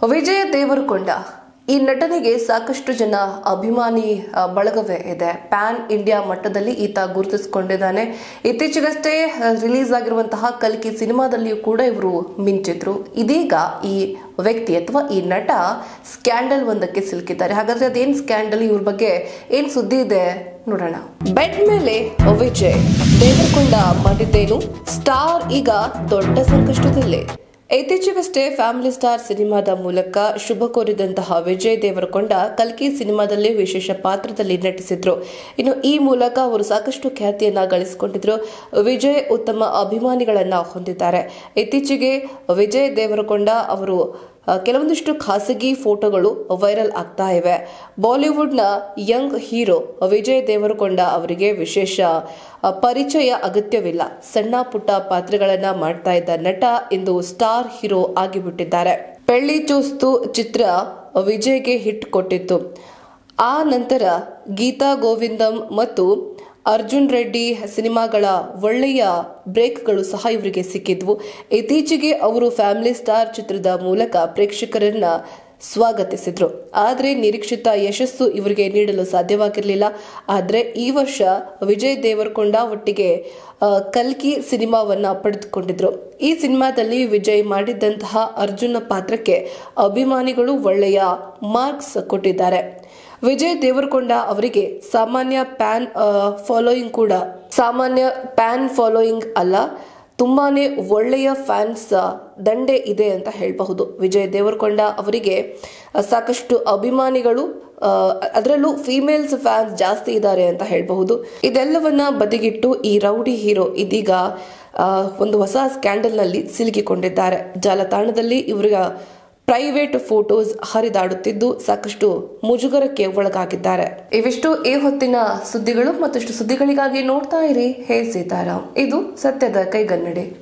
ವಿಜಯ ದೇವರಕೊಂಡ ಈ ನಟನಿಗೆ ಸಾಕಷ್ಟು ಜನ ಅಭಿಮಾನಿ ಆ, ಬಳಗವೇ ಇದೆ ಪ್ಯಾನ್ ಇಂಡಿಯಾ ಮಟ್ಟದಲ್ಲಿ ಈತ ಗುರುತಿಸಿಕೊಂಡಿದ್ದಾನೆ ಇತ್ತೀಚೆಗಷ್ಟೇ ರಿಲೀಸ್ ಆಗಿರುವಂತಹ ಕಲ್ಕಿ ಸಿನಿಮಾದಲ್ಲಿಯೂ ಕೂಡ ಇವರು ಮಿಂಚಿದ್ರು ಇದೀಗ ಈ ವ್ಯಕ್ತಿ ಅಥವಾ ಈ ನಟ ಸ್ಕ್ಯಾಂಡಲ್ ಒಂದಕ್ಕೆ ಸಿಲುಕಿದ್ದಾರೆ ಹಾಗಾದ್ರೆ ಅದೇನ್ ಸ್ಕ್ಯಾಂಡಲ್ ಇವ್ರ ಬಗ್ಗೆ ಏನ್ ಸುದ್ದಿ ಇದೆ ನೋಡೋಣ ಬೆಡ್ ಮೇಲೆ ವಿಜಯ್ ದೇವರಕೊಂಡ ಮಾಡಿದ್ದೇನು ಸ್ಟಾರ್ ಈಗ ದೊಡ್ಡ ಸಂಕಷ್ಟದಲ್ಲಿ ಇತ್ತೀಚೆಗಷ್ಟೇ ಫ್ಯಾಮಿಲಿ ಸ್ಟಾರ್ ಸಿನಿಮಾದ ಮೂಲಕ ಶುಭ ಕೋರಿದಂತಹ ವಿಜಯ್ ದೇವರಕೊಂಡ ಕಲ್ಕಿ ಸಿನಿಮಾದಲ್ಲಿ ವಿಶೇಷ ಪಾತ್ರದಲ್ಲಿ ನಟಿಸಿದ್ರು ಇನ್ನು ಈ ಮೂಲಕ ಅವರು ಸಾಕಷ್ಟು ಖ್ಯಾತಿಯನ್ನ ಗಳಿಸಿಕೊಂಡಿದ್ರು ವಿಜಯ್ ಉತ್ತಮ ಅಭಿಮಾನಿಗಳನ್ನ ಹೊಂದಿದ್ದಾರೆ ಇತ್ತೀಚೆಗೆ ವಿಜಯ್ ದೇವರಕೊಂಡ ಅವರು ಆ, ಕೆಲವೊಂದಿಷ್ಟು ಖಾಸಗಿ ಫೋಟೋಗಳು ವೈರಲ್ ಆಗ್ತಾ ಇವೆ ಬಾಲಿವುಡ್ನ ಯಂಗ್ ಹೀರೋ ವಿಜಯ್ ದೇವರಕೊಂಡ ಅವರಿಗೆ ವಿಶೇಷ ಆ, ಪರಿಚಯ ಅಗತ್ಯವಿಲ್ಲ ಸಣ್ಣ ಪುಟ್ಟ ಪಾತ್ರಗಳನ್ನ ಮಾಡ್ತಾ ಇದ್ದ ನಟ ಇಂದು ಸ್ಟಾರ್ ಹೀರೋ ಆಗಿಬಿಟ್ಟಿದ್ದಾರೆ ಪೆಳ್ಳಿ ಚೂಸ್ತು ಚಿತ್ರ ವಿಜಯ್ಗೆ ಹಿಟ್ ಕೊಟ್ಟಿತ್ತು ಆ ನಂತರ ಗೀತಾ ಗೋವಿಂದಂ ಮತ್ತು ಅರ್ಜುನ್ ರೆಡ್ಡಿ ಸಿನಿಮಾಗಳ ಒಳ್ಳೆಯ ಬ್ರೇಕ್ಗಳು ಸಹ ಇವರಿಗೆ ಸಿಕ್ಕಿದ್ವು ಇತ್ತೀಚೆಗೆ ಅವರು ಫ್ಯಾಮಿಲಿ ಸ್ಟಾರ್ ಚಿತ್ರದ ಮೂಲಕ ಪ್ರೇಕ್ಷಕರನ್ನ ಸ್ವಾಗತಿಸಿದ್ರು ಆದರೆ ನಿರೀಕ್ಷಿತ ಯಶಸ್ಸು ಇವರಿಗೆ ನೀಡಲು ಸಾಧ್ಯವಾಗಿರಲಿಲ್ಲ ಆದರೆ ಈ ವರ್ಷ ವಿಜಯ್ ದೇವರಕೊಂಡ ಒಟ್ಟಿಗೆ ಆ, ಕಲ್ಕಿ ಸಿನಿಮಾವನ್ನ ಪಡೆದುಕೊಂಡಿದ್ರು ಈ ಸಿನಿಮಾದಲ್ಲಿ ವಿಜಯ್ ಮಾಡಿದ್ದಂತಹ ಅರ್ಜುನ ಪಾತ್ರಕ್ಕೆ ಅಭಿಮಾನಿಗಳು ಒಳ್ಳೆಯ ಮಾರ್ಕ್ಸ್ ಕೊಟ್ಟಿದ್ದಾರೆ ವಿಜಯ್ ದೇವರಕೊಂಡ ಅವರಿಗೆ ಸಾಮಾನ್ಯ ಪ್ಯಾನ್ ಫಾಲೋಯಿಂಗ್ ಕೂಡ ಸಾಮಾನ್ಯ ಪ್ಯಾನ್ ಫಾಲೋಯಿಂಗ್ ಅಲ್ಲ ತುಂಬಾನೇ ಒಳ್ಳೆಯ ಫ್ಯಾನ್ಸ್ ದಂಡೆ ಇದೆ ಅಂತ ಹೇಳಬಹುದು ವಿಜಯ್ ದೇವರಕೊಂಡ ಅವರಿಗೆ ಆ, ಸಾಕಷ್ಟು ಅಭಿಮಾನಿಗಳು ಆ, ಅದರಲ್ಲೂ ಫಿಮೇಲ್ಸ್ ಫ್ಯಾನ್ಸ್ ಜಾಸ್ತಿ ಇದ್ದಾರೆ ಅಂತ ಹೇಳಬಹುದು ಇದೆಲ್ಲವನ್ನ ಬದಿಗಿಟ್ಟು ಈ ರೌಡಿ ಹೀರೋ ಇದೀಗ ಆ, ಒಂದು ಹೊಸ ಸ್ಕ್ಯಾಂಡಲ್ನಲ್ಲಿ ಸಿಲುಕಿಕೊಂಡಿದ್ದಾರೆ ಜಾಲತಾಣದಲ್ಲಿ ಇವರ ಪ್ರೈವೇಟ್ ಫೋಟೋಸ್ ಹರಿದಾಡುತ್ತಿದ್ದು ಸಾಕಷ್ಟು ಮುಜುಗರಕ್ಕೆ ಒಳಗಾಗಿದ್ದಾರೆ ಇವಿಷ್ಟು ಈ ಹೊತ್ತಿನ ಸುದ್ದಿಗಳು ಮತ್ತಷ್ಟು ಸುದ್ದಿಗಳಿಗಾಗಿ ನೋಡ್ತಾ ಇರಿ ಹೇ ಸೀತಾರಾಮ್ ಇದು ಸತ್ಯದ ಕೈಗನ್ನಡಿ